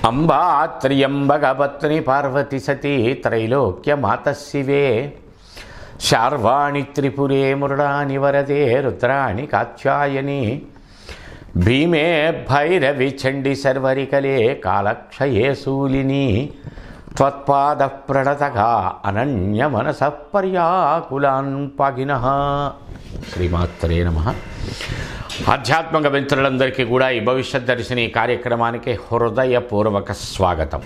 అంబా త్రియంబగపత్ని పార్వతి సతీ త్రైలోక్య మాత శివే శార్వాణి త్రిపురే మృడాని వరదే రుద్రాణి కాత్యాయని భీమే భైరవి చండి సర్వరికలే కాలక్షయే శూలిని త్వత్పాద ప్రణతగా అనన్య మనస పర్యాకులాన్ పగిన శ్రీమాత్రే నమ ఆధ్యాత్మిక మిత్రులందరికీ కూడా ఈ భవిష్యత్ దర్శిని కార్యక్రమానికి హృదయపూర్వక స్వాగతం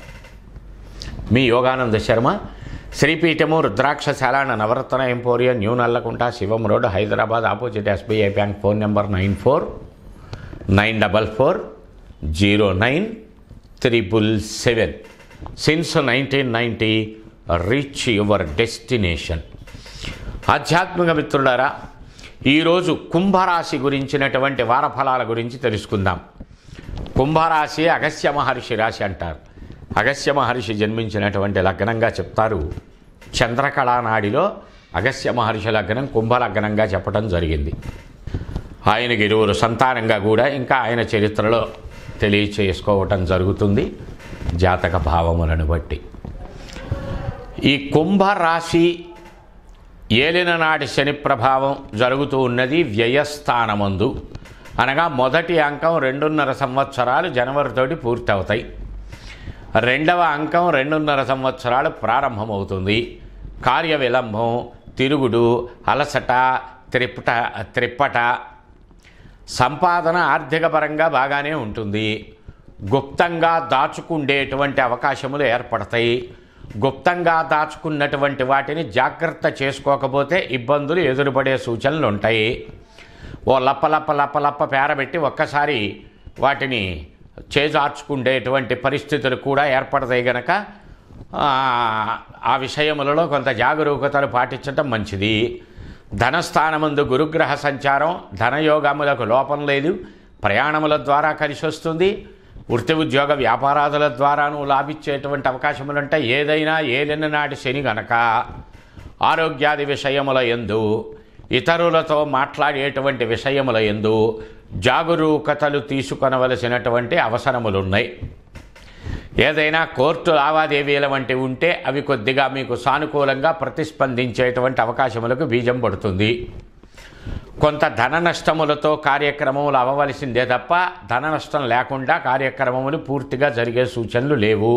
మీ యోగానంద శర్మ శ్రీపీఠము రుద్రాక్షశాల Navaratna emporium new Nallakunta Shivam road Hyderabad opposite SBI bank phone number nine four nine double four zero nine triple seven since nineteen ninety reach your destination ఆధ్యాత్మిక మిత్రులారా ఈరోజు కుంభరాశి గురించినటువంటి వారఫలాల గురించి తెలుసుకుందాం కుంభరాశి అగస్త్య మహర్షి రాశి అంటారు అగస్త్య మహర్షి జన్మించినటువంటి లగ్నంగా చెప్తారు చంద్రకళా నాడిలో అగస్త్య మహర్షి లగ్నం కుంభ లగ్నంగా చెప్పడం జరిగింది ఆయనకి ఇరువురు సంతానంగా కూడా ఇంకా ఆయన చరిత్రలో తెలియచేసుకోవటం జరుగుతుంది జాతక భావములను బట్టి ఈ కుంభరాశి ఏలిన నాటి శని ప్రభావం జరుగుతూ ఉన్నది వ్యయస్థానమందు అనగా మొదటి అంకం రెండున్నర సంవత్సరాలు జనవరితోటి పూర్తవుతాయి రెండవ అంకం రెండున్నర సంవత్సరాలు ప్రారంభమవుతుంది కార్య విలంబం తిరుగుడు అలసట త్రిప్పట త్రిప్పట సంపాదన ఆర్థిక పరంగా బాగానే ఉంటుంది గుప్తంగా దాచుకుండేటువంటి అవకాశములు ఏర్పడతాయి గుప్తంగా దాచుకున్నటువంటి వాటిని జాగ్రత్త చేసుకోకపోతే ఇబ్బందులు ఎదురుపడే సూచనలు ఉంటాయి ఓ లప్ప లప్ప లప్ప లప్ప పేరబెట్టి ఒక్కసారి వాటిని చేజార్చుకునేటువంటి పరిస్థితులు కూడా ఏర్పడతాయి గనక ఆ, ఆ విషయములలో కొంత జాగరూకతలు పాటించటం మంచిది ధనస్థానమందు గురుగ్రహ సంచారం ధనయోగములకు లోపం లేదు ప్రయాణముల ద్వారా కలిసి వస్తుంది వృత్తి ఉద్యోగ వ్యాపారాదుల ద్వారాను లాభించేటువంటి అవకాశములు ఉంటాయి ఏదైనా ఏలిన నాటి శని గనక ఆరోగ్యాది విషయముల ఎందు ఇతరులతో మాట్లాడేటువంటి విషయముల ఎందు జాగరూకతలు తీసుకొనవలసినటువంటి అవసరములున్నాయి ఏదైనా కోర్టు లావాదేవీల వంటి ఉంటే అవి కొద్దిగా మీకు సానుకూలంగా ప్రతిస్పందించేటువంటి అవకాశములకు బీజం పడుతుంది కొంత ధన నష్టములతో కార్యక్రమములు అవ్వవలసిందే తప్ప ధన నష్టం లేకుండా కార్యక్రమములు పూర్తిగా జరిగే సూచనలు లేవు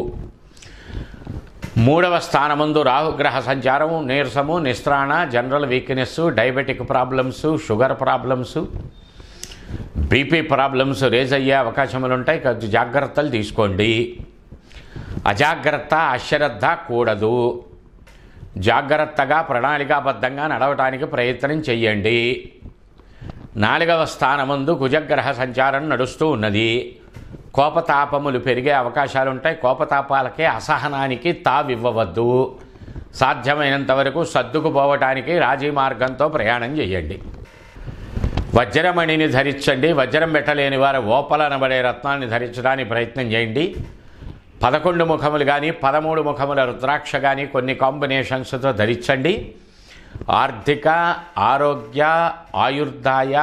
మూడవ స్థానమందు రాహుగ్రహ సంచారం నీరసము నిస్త్రాణ general weakness diabetic problems sugar problems BP problems raise అయ్యే అవకాశములు ఉంటాయి కొంచెం జాగ్రత్తలు తీసుకోండి అజాగ్రత్త అశ్రద్ధ కూడదు జాగ్రత్తగా ప్రణాళికాబద్ధంగా నడవటానికి ప్రయత్నం చెయ్యండి నాలుగవ స్థానమందు కుజగ్రహ సంచారం నడుస్తూ ఉన్నది కోపతాపములు పెరిగే అవకాశాలు ఉంటాయి కోపతాపాలకే అసహనానికి తావివ్వవద్దు సాధ్యమైనంత వరకు సర్దుకుపోవటానికి రాజీ మార్గంతో ప్రయాణం చేయండి వజ్రమణిని ధరించండి వజ్రం పెట్టలేని వారు ఓపలనబడే రత్నాన్ని ధరించడానికి ప్రయత్నం చేయండి పదకొండు ముఖములు కానీ పదమూడు ముఖముల రుద్రాక్ష కానీ కొన్ని కాంబినేషన్స్తో ధరించండి ఆర్థిక ఆరోగ్య ఆయుర్దాయ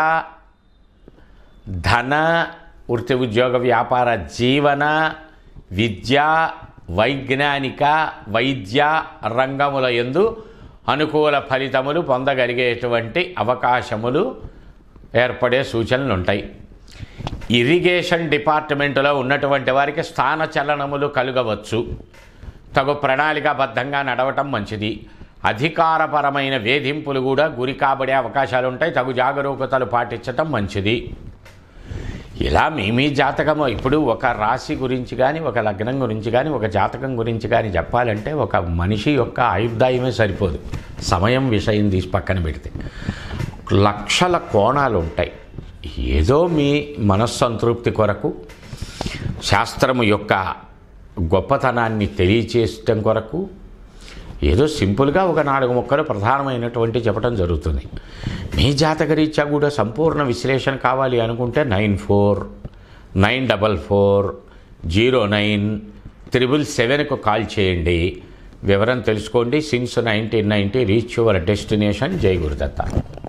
ధన వృత్తి ఉద్యోగ వ్యాపార జీవన విద్య వైజ్ఞానిక వైద్య రంగముల ఎందు అనుకూల ఫలితములు పొందగలిగేటువంటి అవకాశములు ఏర్పడే సూచనలు ఉంటాయి ఇరిగేషన్ డిపార్ట్మెంటులో ఉన్నటువంటి వారికి స్థాన చలనములు కలుగవచ్చు తగు ప్రణాళికాబద్ధంగా నడవటం మంచిది అధికారపరమైన వేధింపులు కూడా గురి కాబడే అవకాశాలు ఉంటాయి తగు జాగరూకతలు పాటించటం మంచిది ఇలా మీ మీ జాతకము ఇప్పుడు ఒక రాశి గురించి కానీ ఒక లగ్నం గురించి కానీ ఒక జాతకం గురించి కానీ చెప్పాలంటే ఒక మనిషి యొక్క ఆయుర్దాయమే సరిపోదు సమయం విషయం తీసి పక్కన పెడితే లక్షల కోణాలు ఉంటాయి ఏదో మీ మనస్సంతృప్తి కొరకు శాస్త్రము యొక్క గొప్పతనాన్ని తెలియచేయటం కొరకు ఏదో సింపుల్గా ఒక నాలుగు మొక్కలు ప్రధానమైనటువంటి చెప్పడం జరుగుతుంది మీ జాతకరీత్యా కూడా సంపూర్ణ విశ్లేషణ కావాలి అనుకుంటే nine four nine double four zero nine triple సెవెన్కు కాల్ చేయండి వివరం తెలుసుకోండి since nineteen ninety reach your destination జై గురుదత్త